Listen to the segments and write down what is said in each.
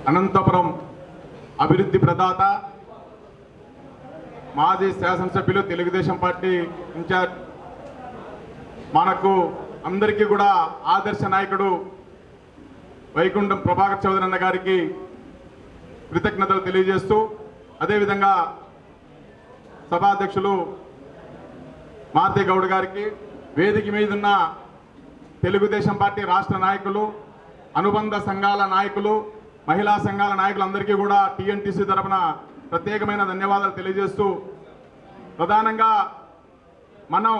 అనంతపురం అభివృద్ధి ప్రదాత మాజీ శాసనసభ్యులు తెలుగుదేశం పార్టీ ఇన్ఛార్జ్ మనకు అందరికీ కూడా ఆదర్శ నాయకుడు వైకుంఠం ప్రభాకర్ చౌదరి అన్న గారికి కృతజ్ఞతలు తెలియజేస్తూ అదేవిధంగా సభాధ్యక్షులు మారుతి గౌడ్ గారికి వేదిక మీద ఉన్న తెలుగుదేశం పార్టీ రాష్ట్ర నాయకులు అనుబంధ సంఘాల నాయకులు మహిళా సంఘాల నాయకులందరికీ కూడా టీఎన్టీసీ తరపున ప్రత్యేకమైన ధన్యవాదాలు తెలియజేస్తూ ప్రధానంగా మనం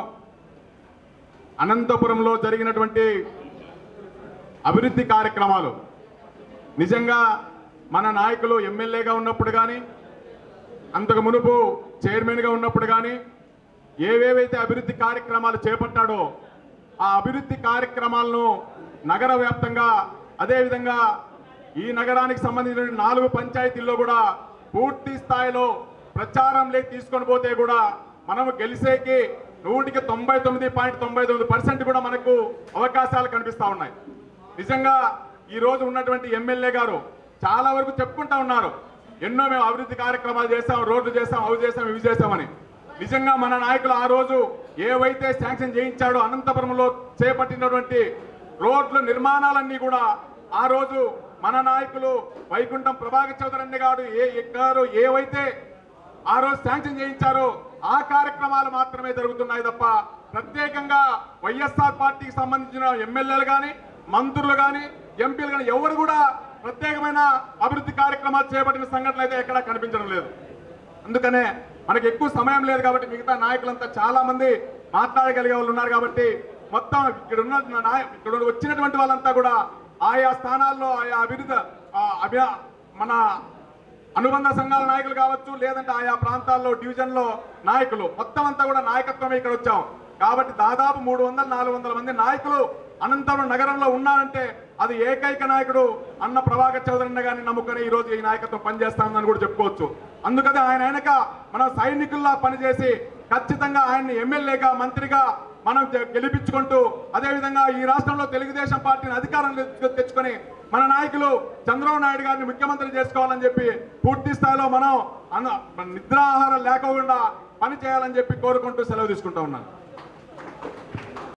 అనంతపురంలో జరిగినటువంటి అభివృద్ధి కార్యక్రమాలు నిజంగా మన నాయకులు ఎమ్మెల్యేగా ఉన్నప్పుడు కానీ అంతకు మునుపు చైర్మన్గా ఉన్నప్పుడు కానీ ఏవేవైతే అభివృద్ధి కార్యక్రమాలు చేపట్టాడో ఆ అభివృద్ధి కార్యక్రమాలను నగర వ్యాప్తంగా అదేవిధంగా ఈ నగరానికి సంబంధించిన నాలుగు పంచాయతీల్లో కూడా పూర్తి స్థాయిలో ప్రచారంలోకి తీసుకొని పోతే కూడా మనము గెలిసేకి నూటికి తొంభై తొమ్మిది పాయింట్ తొంభై తొమ్మిది పర్సెంట్ కూడా మనకు అవకాశాలు కనిపిస్తా ఉన్నాయి నిజంగా ఈ రోజు ఉన్నటువంటి ఎమ్మెల్యే గారు చాలా వరకు చెప్పుకుంటా ఉన్నారు ఎన్నో మేము అభివృద్ధి కార్యక్రమాలు చేస్తాం రోడ్లు చేస్తాం అవి చేస్తాం ఇవి చేస్తామని నిజంగా మన నాయకులు ఆ రోజు ఏవైతే శాంక్షన్ చేయించాడో అనంతపురంలో చేపట్టినటువంటి రోడ్ల నిర్మాణాలన్నీ కూడా ఆ రోజు మన నాయకులు వైకుంఠం ప్రభాకర్ చౌదరి అన్న గారు ఏ గారు ఏవైతే ఆ రోజు శాంక్షన్ చేయించారో ఆ కార్యక్రమాలు మాత్రమే జరుగుతున్నాయి తప్ప ప్రత్యేకంగా వైఎస్ఆర్ పార్టీకి సంబంధించిన ఎమ్మెల్యేలు కానీ మంత్రులు కానీ ఎంపీలు కానీ ఎవరు కూడా ప్రత్యేకమైన అభివృద్ధి కార్యక్రమాలు చేపట్టిన సంఘటనలు అయితే ఎక్కడా కనిపించడం లేదు అందుకనే మనకి ఎక్కువ సమయం లేదు కాబట్టి మిగతా నాయకులంతా చాలా మంది మాట్లాడగలిగే వాళ్ళు ఉన్నారు కాబట్టి మొత్తం ఇక్కడ ఉన్న నాయ- ఇక్కడ వచ్చినటువంటి వాళ్ళంతా కూడా ఆయా స్థానాల్లో ఆయా అభివృద్ధి ఆ, అభి మన అనుబంధ సంఘాల నాయకులు కావచ్చు లేదంటే ఆయా ప్రాంతాల్లో డివిజన్లో నాయకులు మొత్తం అంతా కూడా నాయకత్వమే ఇక్కడ వచ్చాం కాబట్టి దాదాపు మూడు వందల నాలుగు వందల మంది నాయకులు అనంతపురం నగరంలో ఉన్నారంటే అది ఏకైక నాయకుడు అన్న ప్రభాకర్ చౌదరి అన్న గారిని నమ్ముకొని ఈ రోజు ఈ నాయకత్వం పనిచేస్తామని కూడా చెప్పుకోవచ్చు అందుకని ఆయన వెనక మన సైనికుల్లా పనిచేసి ఖచ్చితంగా ఆయన్ని ఎమ్మెల్యేగా మంత్రిగా మనం గె- గెలిపించుకుంటూ అదేవిధంగా ఈ రాష్ట్రంలో తెలుగుదేశం పార్టీని అధికారం తెచ్చు- తెచ్చుకొని మన నాయకులు చంద్రబాబు నాయుడు గారిని ముఖ్యమంత్రి చేసుకోవాలని చెప్పి పూర్తి స్థాయిలో మనం అన్న నిద్రాహారం లేకుండా పని చేయాలని చెప్పి కోరుకుంటూ సెలవు తీసుకుంటా ఉన్నాను